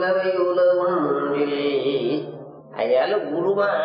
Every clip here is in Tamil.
உலவும் அதால உருவம்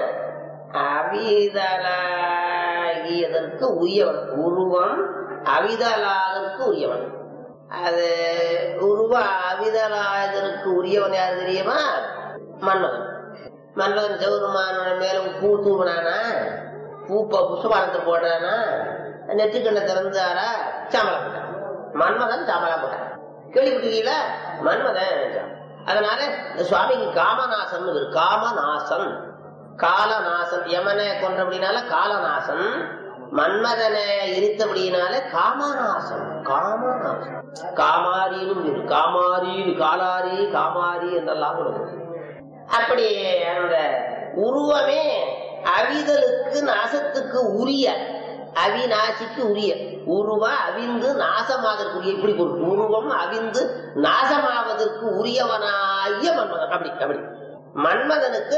அவிதலாகியதற்கு உரியவன் உருவம் அவிதலாதற்கு உரியவன் அது உருவ அவிதலாதற்கு உரியவன் யாரு தெரியுமா மன்னவன் மன்னவன் சிவருமான மேல பூ தூவினானா பூப்ப புஷ்பபாரத்தை போடுறானா நெற்றிக்கண்ணை திறந்தாரா சாமலம் போட்டான் மன்மதன் சாமலம் போட்டான் கேள்விப்பட்டிருக்கீங்களா மன்மதன் அதனால இந்த சுவாமிக்கு காமநாசன் இருக்கு. காமநாசன் காலநாசன் யமனை கொன்றபடினால காலநாசன் மன்மதனை எரித்தபடினால காமநாசன் காமநாசன் காமாரின்னு இருக்கு. காமாரின்னு காலாரி காமாரி என்றெல்லாம் கொடுக்குது அப்படி அந்த உருவமே அவிதலுக்கு நாசத்துக்கு உரிய அவிநாசிக்கு உரிய உருவ அவிந்து நாசமாவதற்குரிய இப்படி பொருள் உருவம் அவிந்து நாசமாவதற்கு உரியவனாகிய மன்மதன் அப்படி அப்படி மன்மதனுக்கு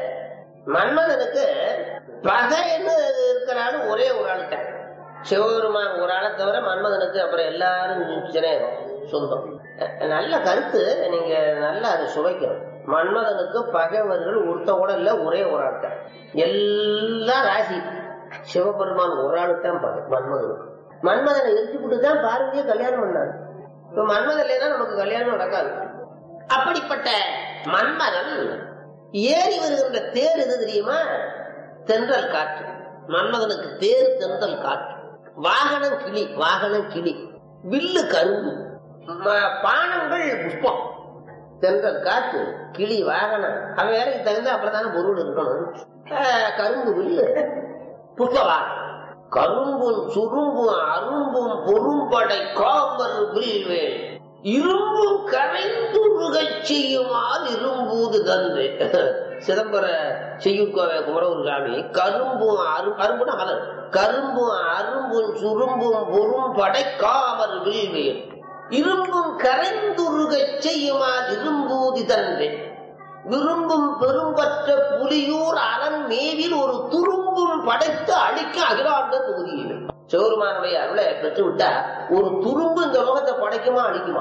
மன்மதனுக்கு பகைன்னு இருக்கிறான்னு ஒரே ஒரு ஆளுட்ட சிவபெருமான் ஒரு ஆளை தவிர மன்மதனுக்கு அப்புறம் எல்லாரும் சினேகம் சொந்தம் அஹ் நல்ல கருத்து நீங்க நல்லா அதை சுவைக்கணும் மன்மதனுக்கு பகைவர்கள் ஒருத்த கூட இல்ல ஒரே ஒரு ஆள்தான் எல்லாம் ராசி சிவபெருமான் ஒரு ஆளுத்தான் பகை மன்மதனுக்கு மன்மதனை எரிச்சுக்கிட்டு தான் பார்வதியை கல்யாணம் பண்ணாரு இப்ப மன்மதன் இல்லைன்னா நமக்கு கல்யாணம் நடக்காது அப்படிப்பட்ட மன்மதன் ஏறி வருகின்ற தேர் எது தெரியுமா தென்றல் காற்று மன்மதனுக்கு தேர் தென்றல் காற்று வாகனம் கிளி வாகனம் கிளி வில்லு கரும்பு ம- பானங்கள் புஷ்பம் தென்றல் காற்று கிளி வாகனம் அவன் வேலைக்கு தகுந்த அப்புறம் பொருள் இருக்கணும் ஆஹ், கரும்பு வில்லு புஷ்ப வாகனம் கரும்பும் சுரும்பும் அரும்பும் பொரும்படை காமர் வில்வேல் இரும்பும் கரைந்துருகச் செய்யுமால் இரும்பூது தந்து சிதம்பர செய்யுக்கோவை குமரவர் சாமி கரும்பும் அரு அரும்புனா மலர் கரும்பும் அரும்பும் சுரும்பும் பொறும் படை காமர் வில்வேல் இரும்பும் கரைந்துருகச் செய்யுமால் இரும்பூதி தந்து விரும்பும் பெரும்பற்ற புலியூர் அரண் மேவில் ஒரு துரும்பும் படைத்து அழிக்க அகிலாண்ட தொகுதியில் சிவருமானுடைய அருளை பெற்று விட்டா ஒரு துரும்பு இந்த லோகத்தை படைக்குமா அழிக்குமா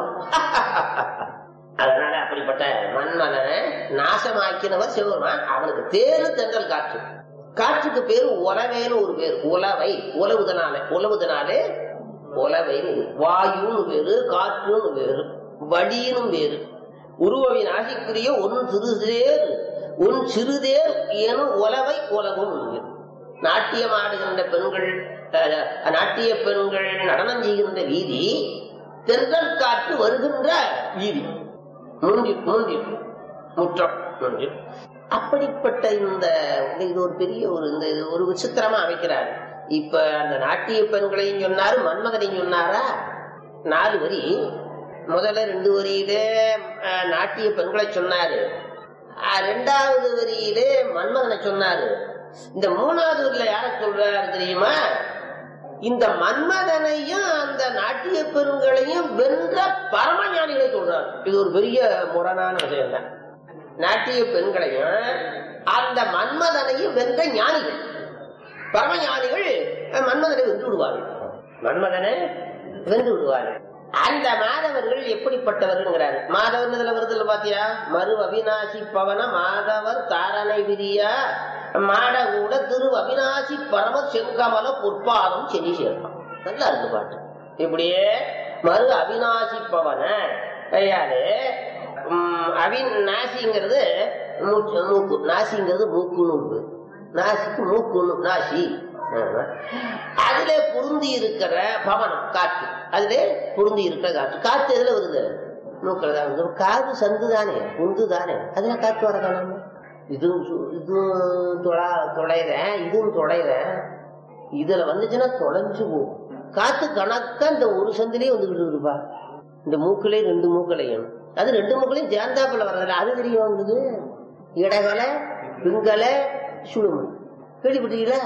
அதனால அப்படிப்பட்ட மன்மதனை நாசமாக்கினவர் சிவருமான் அவனுக்கு தேரு தென்றல் காற்று காற்றுக்கு பேரு உலவேன்னு ஒரு பேர் உலவை உலவுதனாலே உலவுதனாலே உலவைன்னு வாயுன்னு பேரு காற்றுன்னு பேரு வடின்னு பேரு உருவவின் ஆசைக்குரிய ஒன் சிறுதேர் உன் சிறுதேர் எனும் உலவை உலகும் என்கிறது. நாட்டியம் ஆடுகின்ற பெண்கள் அஹ், நாட்டிய பெண்கள் நடனம் செய்கின்ற வீதி தென்றல் காற்று வருகின்ற வீதி மூன்றி மூன்றி முற்றம் மூன்றி அப்படிப்பட்ட இந்த இது ஒரு பெரிய ஒரு இந்த இது ஒரு விசித்திரமா அமைக்கிறார் இப்ப அந்த நாட்டிய பெண்களையும் சொன்னாரு மன்மதனையும் சொன்னாரா நாலு வரி முதல்ல ரெண்டு வரியிலே அஹ், நாட்டிய பெண்களை சொன்னாரு அஹ், ரெண்டாவது வரியிலே மன்மதனை சொன்னாரு இந்த மூணாவது வரியில யார சொல்றாரு தெரியுமா இந்த மன்மதனையும் அந்த நாட்டிய பெண்களையும் வென்ற பரமஞானிகளை சொல்றாரு இது ஒரு பெரிய முரணான விஷயம் தான் நாட்டிய பெண்களையும் அந்த மன்மதனையும் வென்ற ஞானிகள் பரமஞானிகள் மன்மதனை வென்று விடுவார்கள் மன்மதனை வென்று விடுவார்கள் அந்த மாதவர்கள் எப்படிப்பட்டவர்கள்ங்கிறாரு மாதவர் இதுல வருதுல பாத்தியா மறு அவிநாசி பவன மாதவர் தாரணை விதியா மாட கூட திரு அவிநாசி பரம செங்கமல பொற்பாதம் செனி சேர்ப்பான் நல்லா இருக்கு பாட்டு இப்படியே மறு அவிநாசி பவன ஐயாரு உம், அவின் நாசிங்கிறது மூச்சு மூக்கு நாசிங்கிறது மூக்குன்னு இருக்கு நாசிக்கு மூக்குன்னு நாசி ஆமா. அதுல பொருந்தி இருக்கிற பவனம் காற்று அதுல பொருந்தி இருக்கிற காற்று காற்று எதுல வருது மூக்கில் தான் வருது காது சந்து தானே உந்து தானே அதுல காற்று வர காணாம இதுவும் சு- இதுவும் தொழா தொலைறேன் இதுவும் தொலைறேன் இதுல வந்துச்சுன்னா தொலைஞ்சு போகும் காத்து கணக்கா இந்த ஒரு சந்திலேயே வந்துகிட்டு இருக்குப்பா இந்த மூக்கிலே ரெண்டு மூக்களையும் அது ரெண்டு மூக்களையும் சேர்ந்தாப்புல வர்றதில்ல அது தெரியும் உங்களுக்கு இடகலை பிங்கலை சுழுமு கேள்விப்பட்டீங்களா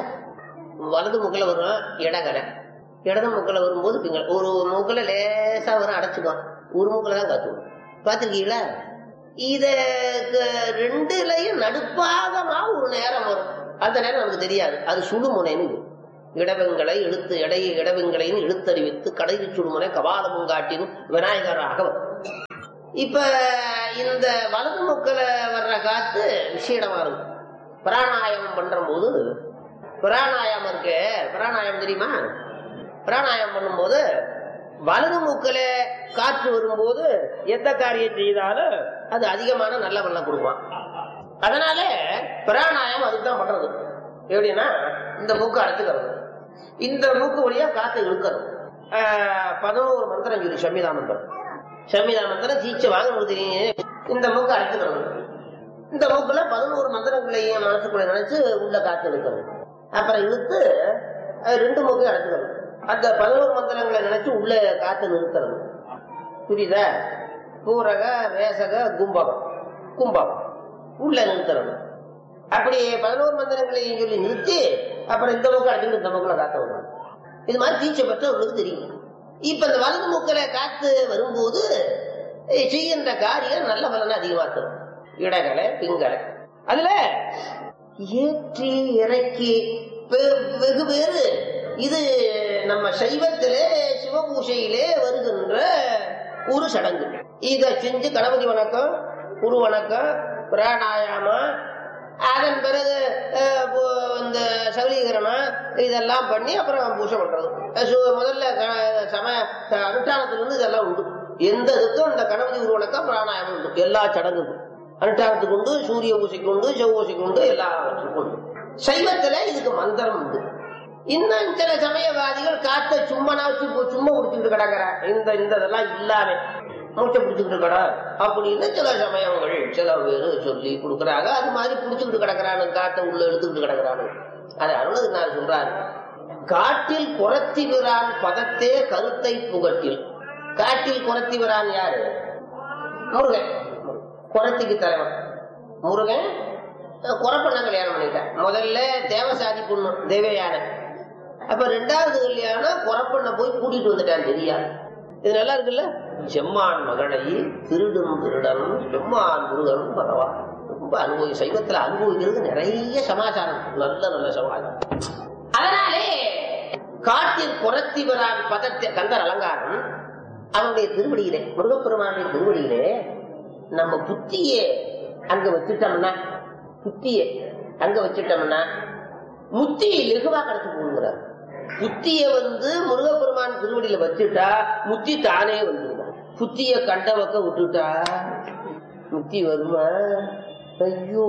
வலது மூக்கில் வரும் இடகலை இடது மூக்கில் வரும்போது பிங்கல் ஒரு மூக்கில் லேசா வரும் அடைச்சுக்கும் ஒரு மூக்கில் தான் காத்து வரும் பார்த்துருக்கீங்களா இத க- ரெண்டுலயும் நடுப்பாகமா ஒரு நேரம் வரும் அந்த நேரம் நமக்கு தெரியாது அது சுடுமுனைன்னு இது. இடவங்களை எழுத்து இடை இடவங்களையும் இழுத்தறிவித்து கடையில் சுடுமுனை கபாலமும் காட்டினும் விநாயகராக வரும் இப்ப இந்த வலது முக்கில வர்ற காத்து விஷயமா இருக்கும் பிராணாயாமம் பண்ற போது பிராணாயாமம் இருக்கு பிராணாயாமம் தெரியுமா பிராணாயாமம் பண்ணும்போது வலது மூக்கில காற்று வரும்போது எந்த காரியம் செய்தாலும் அது அதிகமான நல்ல வெள்ளம் கொடுப்பான் அதனால பிராணாயாமம் அதுக்கு தான் பண்றது எப்படின்னா இந்த மூக்கு அடைச்சுக்கிறது இந்த மூக்கு வழியா காத்து இழுக்கிறது ஆஹ் பதினோரு மந்திரம் சொல்லி சம்மிதா மந்திரம் சம்மிதா மந்திரம் சீச்ச வாங்க தெரியும் இந்த மூக்கு அடைச்சுக்கிறது இந்த மூக்குல பதினோரு மந்திரங்களையும் மனசுக்குள்ள நினைச்சு உள்ள காத்து இழுக்கிறது அப்புறம் இழுத்து அஹ் ரெண்டு மூக்கையும் அடைச்சுக்கிறது அந்த பதினோரு மந்திரங்களை நினைச்சு உள்ள காத்து நிறுத்துறது புரியுதா பூரக ரேசக கும்பகம் கும்பகம் உள்ள நிறுத்துறது அப்படி பதினோரு மந்திரங்களையும் சொல்லி நிறுத்தி அப்புறம் இந்த மூக்கு அடைச்சிட்டு இந்த மூக்குல காத்த விடணும் இது மாதிரி தீட்சை பெற்றவர்களுக்கு தெரியும் இப்ப இந்த வலது மூக்கில காத்து வரும்போது அஹ் செய்கின்ற காரியம் நல்ல பலனை அதிகமா தரும் இடகலை பிங்கலை அதுல ஏற்றி இறக்கி பெ- வெகு பேரு இது நம்ம சைவத்திலே சிவபூஷையிலே வருகின்ற ஒரு சடங்கு இத செஞ்சு கணபதி வணக்கம் குரு வணக்கம் பிராணாயாமம் அதன் பிறகு அஹ், பு- இந்த சபலீகரணம் இதெல்லாம் பண்ணி அப்புறம் பூஜை பண்றது அஹ் சு- முதல்ல க- சம அனுஷ்டானத்திலிருந்து இதெல்லாம் உண்டு எந்த இதுக்கும் இந்த கணபதி குரு வணக்கம் பிராணாயாமம் உண்டு எல்லா சடங்குக்கும் அனுஷ்டானத்துக்கு உண்டு சூரிய பூசைக்கு உண்டு செவ் பூசைக்கு உண்டு எல்லாவற்றுக்கும் உண்டு சைவத்துல இதுக்கு மந்திரம் உண்டு இன்னும் சில சமயவாதிகள் காத்த சும்மனா வச்சு இப்போ சும்மா குடிச்சுக்கிட்டு கிடக்குற இந்த இந்த இதெல்லாம் இல்லாம மூச்சை பிடிச்சுக்கிட்டு கிட அப்படின்னு சில சமயங்கள் சில பேர் சொல்லி கொடுக்குறாங்க அது மாதிரி பிடிச்சுக்கிட்டு கிடக்குறானு காத்த உள்ள எடுத்துக்கிட்டு கிடக்குறானு அது அருணது நான் சொல்றாரு காட்டில் குரத்தி விரான் பதத்தே கருத்தை புகட்டில் காட்டில் குரத்தி விரான் யாரு முருகன் குரத்திக்கு தலைவன் முருகன் அஹ், குறப்பண்ண கல்யாணம் பண்ணிட்டான் முதல்ல தேவசாதி பொண்ணு தேவயானை அப்ப ரெண்டாவது கல்யாணம் குறப்பண்ண போய் கூட்டிட்டு வந்துட்டான் தெரியாது இது நல்லா இருக்குல்ல செம்மான் மகளை திருடும் திருடன் செம்மான் முருகன் பரவா ரொம்ப அனுபவி சைவத்துல அனுபவிக்கிறது நிறைய சமாச்சாரம் நல்ல நல்ல சமாச்சாரம் அதனாலே காட்டில் குரத்தி வரான் பதத்தை கந்தர் அலங்காரம் அவனுடைய திருவடியிலே முருகப்பெருமானுடைய திருவடியிலே நம்ம புத்தியே அங்க வச்சுட்டோம்னா புத்திய அங்க வச்சுட்டோம்னா முத்தி லெகுவா கிடைச்சு போகுங்கிறார் புத்திய வந்து முருகப்பெருமான் திருவடியில வச்சுட்டா முத்தி தானே வந்துருவான் புத்திய கண்ட பக்கம் விட்டுட்டா முத்தி வருமா ஐயோ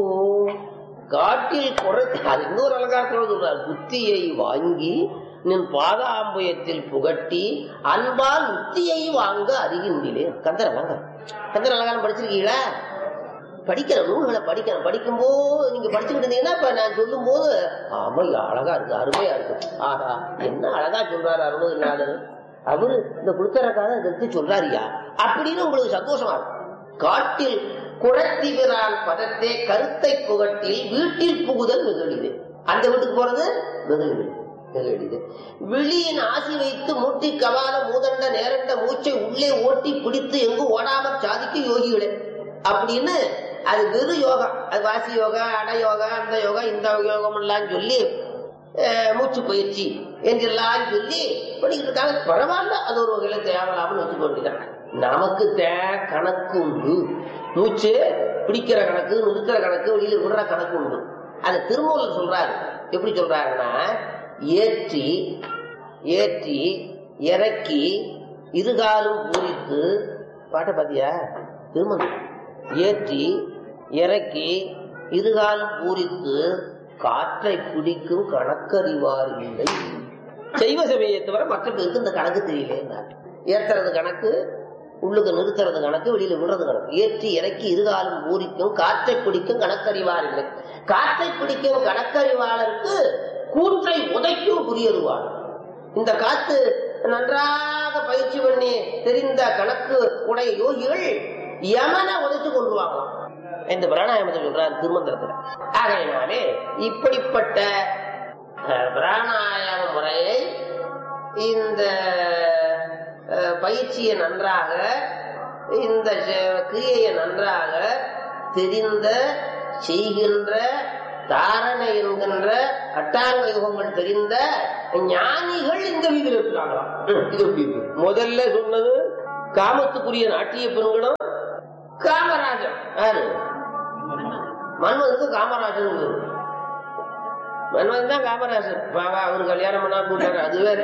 காட்டில் குறைத்து அது இன்னொரு அலங்காரத்தோட சொல்றார் புத்தியை வாங்கி நின் பாதாம்பயத்தில் புகட்டி அன்பால் முத்தியை வாங்க அறிகின்றே கந்தர் அலங்காரம் கந்தர் அலங்காரம் படிச்சிருக்கீங்களா படிக்கிற நூல்களை படிக்கணும் படிக்கும்போது நீங்க படிச்சுக்கிட்டு இருந்தீங்கன்னா இப்ப நான் சொல்லும் போது ஆமா அழகா இருக்கு அருமையா இருக்கு ஆஹா என்ன அழகா சொல்றாரு அருணகிரிநாதர் அவரு இந்த குடுத்தரக்காக எடுத்து சொல்றாருயா அப்படின்னு உங்களுக்கு சந்தோஷமா இருக்கும் காட்டில் குரத்தி விரான் பதத்தை கருத்தை புகட்டில் வீட்டில் புகுதல் மிகழிது அந்த வீட்டுக்கு போறது மிகழிது மிகழிது விழியின் ஆசி வைத்து மூட்டி கவால மூதண்ட நேரண்ட மூச்சை உள்ளே ஓட்டி பிடித்து எங்கும் ஓடாம சாதிக்கும் யோகிகளே அப்படின்னு அது வெறு யோகா அது வாசி யோகா அட யோகா அந்த யோகா இந்த யோகம் எல்லாம் சொல்லி அஹ், மூச்சு பயிற்சி என்றெல்லாம் சொல்லி பண்ணிக்கிட்டு இருக்காங்க பரவாயில்ல அது ஒரு வகையில தேவலாம்னு வச்சுக்க வேண்டியதான் நமக்கு தே கணக்கு உண்டு மூச்சு பிடிக்கிற கணக்கு நிறுத்துற கணக்கு வெளியில விடுற கணக்கு உண்டு அது திருமூலர் சொல்றாரு எப்படி சொல்றாருன்னா ஏற்றி ஏற்றி இறக்கி இருகாலும் பூரித்து பாட்டை பாத்தியா திருமணம் ஏற்றி இறக்கி இருகாலும் பூரித்து காற்றை பிடிக்கும் கணக்கறிவார் இல்லை செய்வ சமயத்தை தவிர மற்ற பேருக்கு இந்த கணக்கு தெரியல ஏத்துறது கணக்கு உள்ளுக்கு நிறுத்துறது கணக்கு வெளியில விடுறது கணக்கு ஏற்றி இறக்கி இருகாலும் பூரிக்கும் காற்றை பிடிக்கும் கணக்கறிவார் இல்லை காற்றை பிடிக்கும் கணக்கறிவாளருக்கு கூற்றை உதைக்கும் புரியருவாள் இந்த காத்து நன்றாக பயிற்சி பண்ணி தெரிந்த கணக்கு உடைய யோகிகள் யமனை உதைச்சு கொண்டுருவாங்களாம் இந்த பிராணாயாமத்தை சொல்றார் திருமந்திரத்துல ஆகையினாலே இப்படிப்பட்ட அஹ், பிராணாயாம முறையை இந்த அஹ், பயிற்சியை நன்றாக இந்த ச- கிரியையை நன்றாக தெரிந்த செய்கின்ற தாரணை என்கின்ற அட்டாங்க யுகங்கள் தெரிந்த ஞானிகள் இந்த வீதியில் இருக்கிறாங்களாம் ம், இது எப்படி இருக்கு? முதல்ல சொன்னது காமத்துக்குரிய நாட்டிய பெண்களும் காமராஜர் யாரு மன்மதனுக்கு காமராஜர் பேரு. மன்மதன் தான் காமராஜர் பாவா அவர் கல்யாணம் பண்ணா கூட்டாரு அது வேற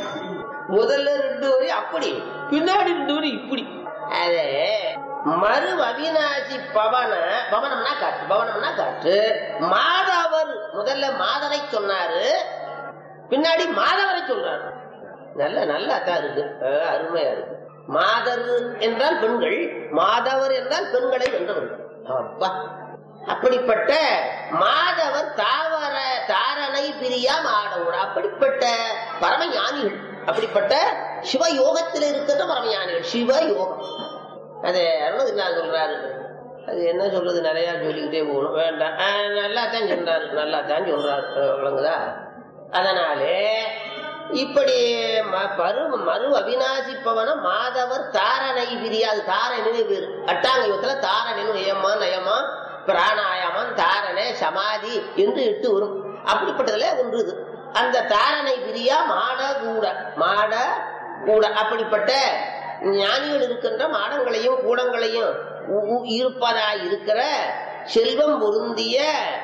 முதல்ல ரெண்டு வரி அப்படி பின்னாடி ரெண்டு வரி இப்படி அது மறு அவிநாசி பவன பவனம்னா காற்று பவனம்னா காற்று மாதவர் முதல்ல மாதரை சொன்னாரு பின்னாடி மாதவரை சொல்றாரு நல்ல நல்லா தான் இருக்கு அஹ் அருமையா இருக்கு மாதர் என்றால் பெண்கள் மாதவர் என்றால் பெண்களை வென்றவர்கள் அப்பா அப்படிப்பட்ட மாதவர் தாவர தாரணை பிரியா மாடவர் அப்படிப்பட்ட பரமஞானிகள் அப்படிப்பட்ட சிவயோகத்தில் இருக்கின்ற பரமஞானிகள் சிவயோகம் அது அருணகிரிநாதர் சொல்றாரு அது என்ன சொல்றது நிறைய சொல்லிக்கிட்டே போகணும் வேண்டாம் ஆஹ் நல்லா தான் சொல்றாரு நல்லா தான் சொல்றாரு அஹ் விளங்குதா அதனாலே இப்படி ம- பரு மறு அவிநாசிப்பவன மாதவர் தாரணை பிரியா அது தாரணின்னு பேரு அட்டாங்க யுகத்துல தாரணின்னு நயமா நயமா பிராணாயாமம் தாரணை சமாதி என்று எட்டு வரும் அப்படிப்பட்டதுல ஒன்று இது அந்த தாரணை பிரியா மாட கூட மாட கூட அப்படிப்பட்ட ஞானிகள் இருக்கின்ற மாடங்களையும் கூடங்களையும் உ- உ- இருப்பதாய் இருக்கிற செல்வம் பொருந்திய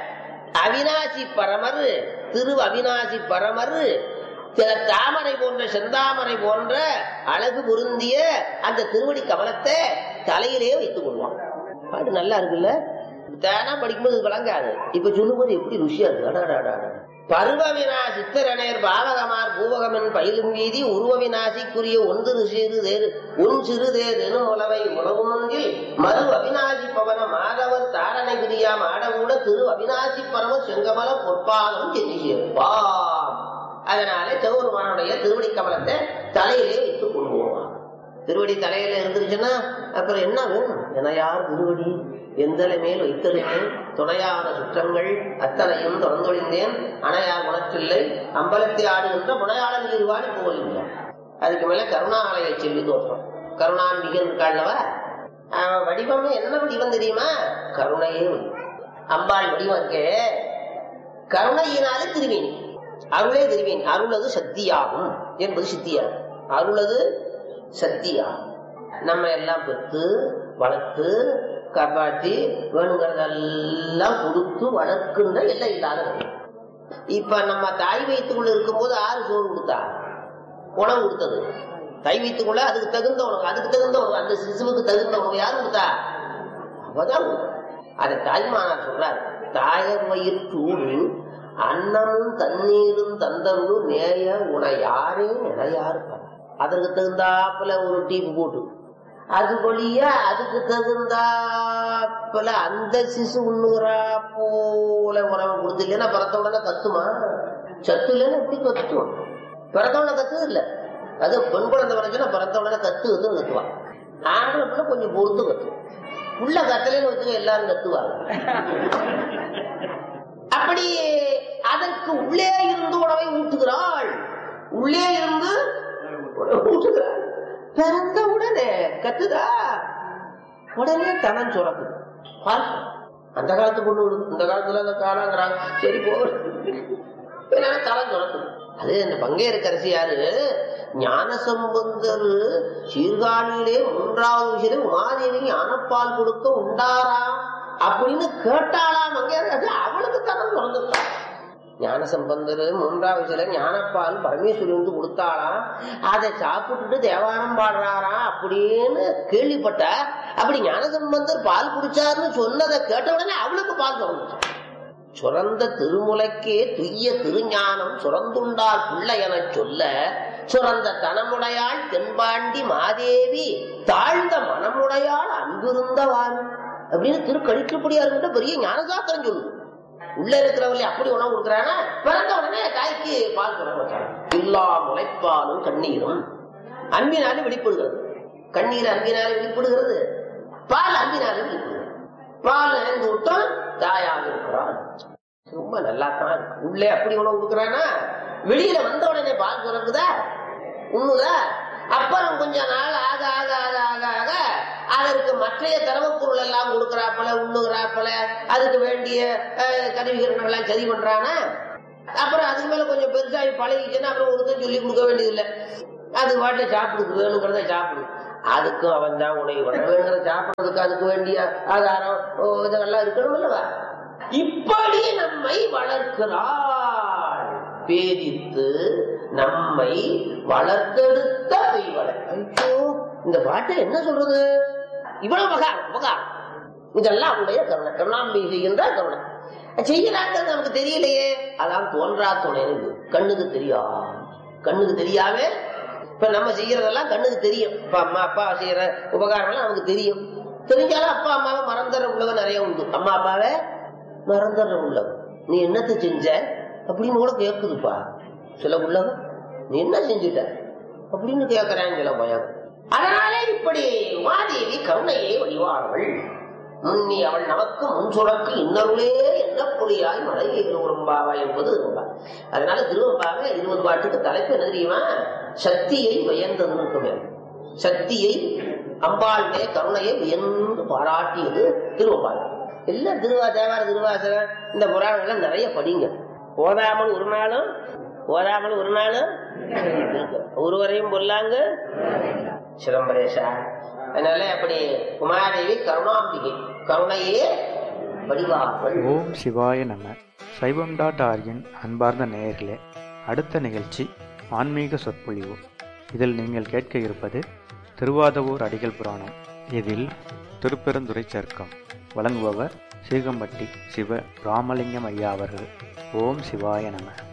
அவிநாசி பரமர் திரு அவிநாசி பரமர் சில தாமரை போன்ற செந்தாமரை போன்ற அழகு பொருந்திய அந்த திருவடி கமலத்தை தலையிலே வைத்துக் கொள்வான் பாட்டு நல்லா இருக்குல்ல தானா படிக்கும்போது இது விளங்காது இப்ப சொல்லும்போது எப்படி ருசியா இருக்கு அடாடாடா பருவவினா சித்திரநேர் பாவகமார் பூவகமன் பயிலும் வீதி உருவ விநாசிக்குரிய ஒன்று சிறு தேர் உன் சிறு தேர் எனும் உலவை உலகுமந்தில் மறு அவிநாசி பவன மாதவர் தாரணை பிரியா மாடகூட திரு அவிநாசி பரம செங்கமல பொற்பாலம் செஞ்சு சேர்ப்பாம் அதனாலே சௌருமானுடைய திருவடி கமலத்தை தலையிலே வைத்துக் கொள்வோம் திருவடி தலையில இருந்துருச்சுன்னா அப்புறம் என்ன வேணும் என யார் திருவடி எந்தலை மேல் வைத்தலுமே துணையான சுற்றங்கள் அத்தனையும் தொடர்ந்தொழிந்தேன் அணையார் குணத்தில்லை அம்பலத்தை ஆடுகின்ற புனையாளன் இருவாடி போகலில்லை அதுக்கு மேல கருணாலய செல்வி தோற்றம் கருணாம்பிகன் இருக்காள்னவா அவன் வடிவம் என்ன வடிவம் தெரியுமா கருணையே வடிவம் அம்பாள் வடிவம் இருக்கே கருணையினாலே திருவேணி அருளே திருவேணி அருளது சக்தியாகும் என்பது சித்தியாகும் அருளது சக்தியாகும் நம்ம எல்லாம் பெற்று வளர்த்து காப்பாற்றி வேணுங்கிறதெல்லாம் கொடுத்து வளர்க்கின்ற எல்லை இல்லாதவர்கள் இப்ப நம்ம தாய் வயிற்றுக்குள்ள இருக்கும்போது ஆறு சோறு கொடுத்தா உணவு கொடுத்தது தாய் வயிற்றுக்குள்ள அதுக்கு தகுந்த உணவு அதுக்கு தகுந்த உணவு அந்த சிசுவுக்கு தகுந்த உணவு யார் கொடுத்தா அவதான் கொடுத்தா. அதை தாய்மானார் சொல்றார் தாயர் வயிற்றூடு அன்னமும் தண்ணீரும் தந்தருள் நேய உன யாரே நிலையாரு அதற்கு தகுந்தாப்புல ஒரு டீப்பு போட்டு அது வழியா அதுக்கு தகுந்தாப்புல அந்த சிசு உண்ணுறா போல உணவு கொடுத்து இல்லைன்னா பிறந்த உடனே கத்துமா சத்து இல்லைன்னா எப்படி கத்தும் பிறந்த உடனே கத்து இல்ல அது பெண் குழந்தை பிறந்துச்சுன்னா பிறந்த உடனே கத்து வந்து கத்துவான் ஆம்பளை பிள்ளை கொஞ்சம் பொறுத்து கத்தும் உள்ள கத்தலைன்னு வச்சுக்க எல்லாரும் கத்துவாங்க அப்படி அதற்கு உள்ளே இருந்து உணவை ஊட்டுகிறாள் உள்ளே இருந்து உணவை ஊட்டுகிறாள் பிறந்த உடனே கத்துதா உடனே தனம் சுரக்குது பாரு. அந்த காலத்து பொண்ணு விடுது. இந்த காலத்துல அந்த காலங்கிறாங்க சரி போ என்னன்னா தனம் சுரக்குது அது இந்த பங்கேற்கரசி யாரு ஞான சம்பந்தர் சீர்காழியிலே மூன்றாவது விஷயம் உமாதேவி ஞானப்பால் கொடுக்க உண்டாரா அப்படின்னு கேட்டாளா மங்கையரசி அவளுக்கு தனம் திறந்துட்டான் ஞான சம்பந்தர் மூன்றாவது சில ஞானப்பால் பரமேஸ்வரி வந்து கொடுத்தாளாம் அதை சாப்பிட்டுட்டு தேவாரம் பாடுறாரா அப்படின்னு கேள்விப்பட்ட அப்படி ஞான சம்பந்தர் பால் குடிச்சாருன்னு சொன்னதை கேட்ட உடனே அவளுக்கு பால் திறந்துச்சு சுரந்த திருமுலைக்கே துய்ய திருஞானம் சுரந்துண்டால் பிள்ளை எனச் சொல்ல சுரந்த தனமுடையாள் தென்பாண்டி மாதேவி தாழ்ந்த மனமுடையாள் அன்பிருந்தவான் அப்படின்னு திருக்கழிக்கப்படியாருங்கிட்ட பெரிய ஞானசாத்திரம் சொல்லுது உள்ள இருக்கிறவங்களே அப்படி உணவு கொடுக்குறானா பிறந்த உடனே தாய்க்கு பால் தொடர்பாங்க எல்லா முளைப்பாலும் கண்ணீரும் அன்பினாலே வெளிப்படுகிறது கண்ணீர் அன்பினாலே வெளிப்படுகிறது பால் அன்பினாலே வெளிப்படுகிறது பால் நிறைந்து விட்டும் தாயாக இருக்கிறான் ரொம்ப நல்லா தான் இருக்கு. உள்ளே அப்படி உணவு கொடுக்குறானா வெளியில வந்த உடனே பால் சுரக்குதா உண்ணுதா அப்புறம் கொஞ்ச நாள் ஆக ஆக ஆக ஆக ஆக அதற்கு மற்றைய தரவுப் பொருள் எல்லாம் கொடுக்கறாப்பல உண்ணுகிறாப்பல அதுக்கு வேண்டிய அஹ், கருவிகரணம் எல்லாம் சரி பண்றானா அப்புறம் அதுக்கு மேல கொஞ்சம் பெருசாகி பழகிச்சுன்னா அப்புறம் ஒருத்தர் சொல்லி கொடுக்க வேண்டியதில்லை அது வாட்டில் சாப்பிடுது வேணுங்கிறத சாப்பிடும் அதுக்கும் அவன் தான் உணவு பண்ண வேண்டிய சாப்பிடுறதுக்கு அதுக்கு வேண்டிய ஆதாரம் ஓ, இதெல்லாம் இருக்கணும் அல்லவா இப்படி நம்மை வளர்க்கிறாள் பேதித்து நம்மை வளர்த்தெடுத்த பெய்வளை ஐயோ இந்த பாட்டு என்ன சொல்றது இவ்வளவு உபகாரம் உபகாரம் இதெல்லாம் அவனுடைய கருணை கருணாம்பி செய்கின்ற கருணை செய்யறாங்கிறது நமக்கு தெரியலையே அதான் தோன்றா துணை கண்ணுக்கு தெரியும் கண்ணுக்கு தெரியாம இப்ப நம்ம செய்யறதெல்லாம் கண்ணுக்கு தெரியும் இப்ப அம்மா அப்பா செய்யற உபகாரம் எல்லாம் நமக்கு தெரியும் தெரிஞ்சாலும் அப்பா அம்மாவை மறந்துற உள்ளவ நிறைய உண்டு அம்மா அப்பாவை மறந்துற உள்ளவ நீ என்னத்தை செஞ்ச அப்படின்னு கூட கேக்குதுப்பா சில உள்ளவ நீ என்ன செஞ்சுட்ட அப்படின்னு கேக்குறாங்க சில பயம் அதனாலே இப்படி உமாதேவி கருணையை வழிவார்கள் முன்னி அவள் நமக்கு முன் சுரக்கு இன்னருளே என்ன பொறியாய் மழை திருவம்பாவா என்பது திருவம்பா அதனால திருவம்பாவை இருபது பாட்டுக்கு தலைப்பு என்ன தெரியுமா சக்தியை வியந்ததுன்னு இருக்குமே சக்தியை அம்பாளுடைய கருணையை வியந்து பாராட்டியது திருவம்பாவை எல்லாம் திருவா தேவார திருவாசகம் இந்த புராணங்கள்லாம் நிறைய படிங்க ஓதாமல் ஒரு நாளும் ஓதாமல் ஒரு நாளும் இருக்கு. ஒருவரையும் பொல்லாங்க சிதம்பரேஷா அதனால அப்படி உமாதேவி கருணாம்பிகை கருணையே வடிவார்கள் ஓம் சிவாய நம சைவம் டாட் ஆர்கின் அன்பார்ந்த நேயர்களே அடுத்த நிகழ்ச்சி ஆன்மீக சொற்பொழிவு இதில் நீங்கள் கேட்க இருப்பது திருவாதவூர் அடிகள் புராணம் இதில் திருப்பெருந்துறை சர்க்கம் வழங்குபவர் சீகம்பட்டி சிவ ராமலிங்கம் ஐயா அவர்கள் ஓம் சிவாய நம